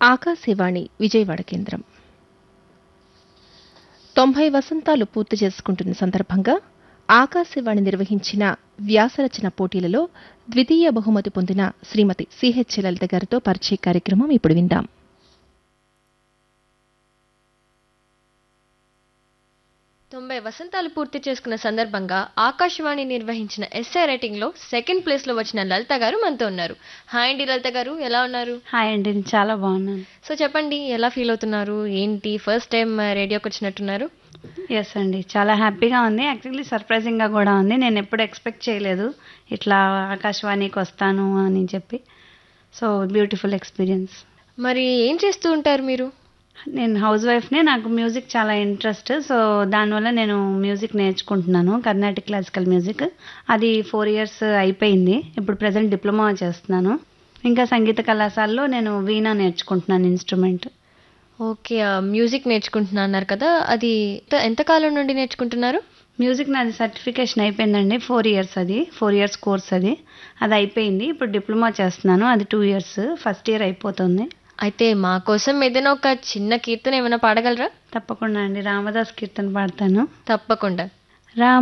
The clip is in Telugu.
ఆకాశవాణి విజయవాడ కేంద్రం తొంభై వసంతాలు పూర్తి చేసుకుంటున్న సందర్భంగా ఆకాశవాణి నిర్వహించిన వ్యాసరచన పోటీలలో ద్వితీయ బహుమతి పొందిన శ్రీమతి సిహెచ్ లలిత గారితో పరిచయ కార్యక్రమం ఇప్పుడు విందాం తొంభై వసంతాలు పూర్తి చేసుకున్న సందర్భంగా ఆకాశవాణి నిర్వహించిన ఎస్ఏ రైటింగ్ లో సెకండ్ ప్లేస్ లో వచ్చిన లలిత గారు మనతో ఉన్నారు హాయ్ అండి లలిత గారు ఎలా ఉన్నారు హాయ్ అండి నేను చాలా బాగున్నాను సో చెప్పండి ఎలా ఫీల్ అవుతున్నారు ఏంటి ఫస్ట్ టైం రేడియోకి వచ్చినట్టున్నారు ఎస్ అండి చాలా హ్యాపీగా ఉంది యాక్చువల్లీ సర్ప్రైజింగ్గా కూడా ఉంది నేను ఎప్పుడు ఎక్స్పెక్ట్ చేయలేదు ఇట్లా ఆకాశవాణికి వస్తాను అని చెప్పి సో బ్యూటిఫుల్ ఎక్స్పీరియన్స్ మరి ఏం చేస్తూ ఉంటారు మీరు నేను హౌస్ వైఫ్నే నాకు మ్యూజిక్ చాలా ఇంట్రెస్ట్ సో దానివల్ల నేను మ్యూజిక్ నేర్చుకుంటున్నాను కర్ణాటిక్ క్లాసికల్ మ్యూజిక్ అది ఫోర్ ఇయర్స్ అయిపోయింది ఇప్పుడు ప్రజెంట్ డిప్లొమా చేస్తున్నాను ఇంకా సంగీత కళాశాలలో నేను వీణా నేర్చుకుంటున్నాను ఇన్స్ట్రుమెంట్ ఓకే మ్యూజిక్ నేర్చుకుంటున్నా అన్నారు కదా అది ఎంత- ఎంత కాలం నుండి నేర్చుకుంటున్నారు మ్యూజిక్ నాది సర్టిఫికేషన్ అయిపోయిందండి ఫోర్ ఇయర్స్ అది ఫోర్ ఇయర్స్ కోర్స్ అది అది అయిపోయింది ఇప్పుడు డిప్లొమా చేస్తున్నాను అది టూ ఇయర్స్ ఫస్ట్ ఇయర్ అయిపోతుంది అయితే మా కోసం ఏదైనా ఒక చిన్న కీర్తన ఏమైనా పాడగలరా తప్పకుండా అండి రామదాస్ కీర్తన పాడతాను తప్పకుండా రామ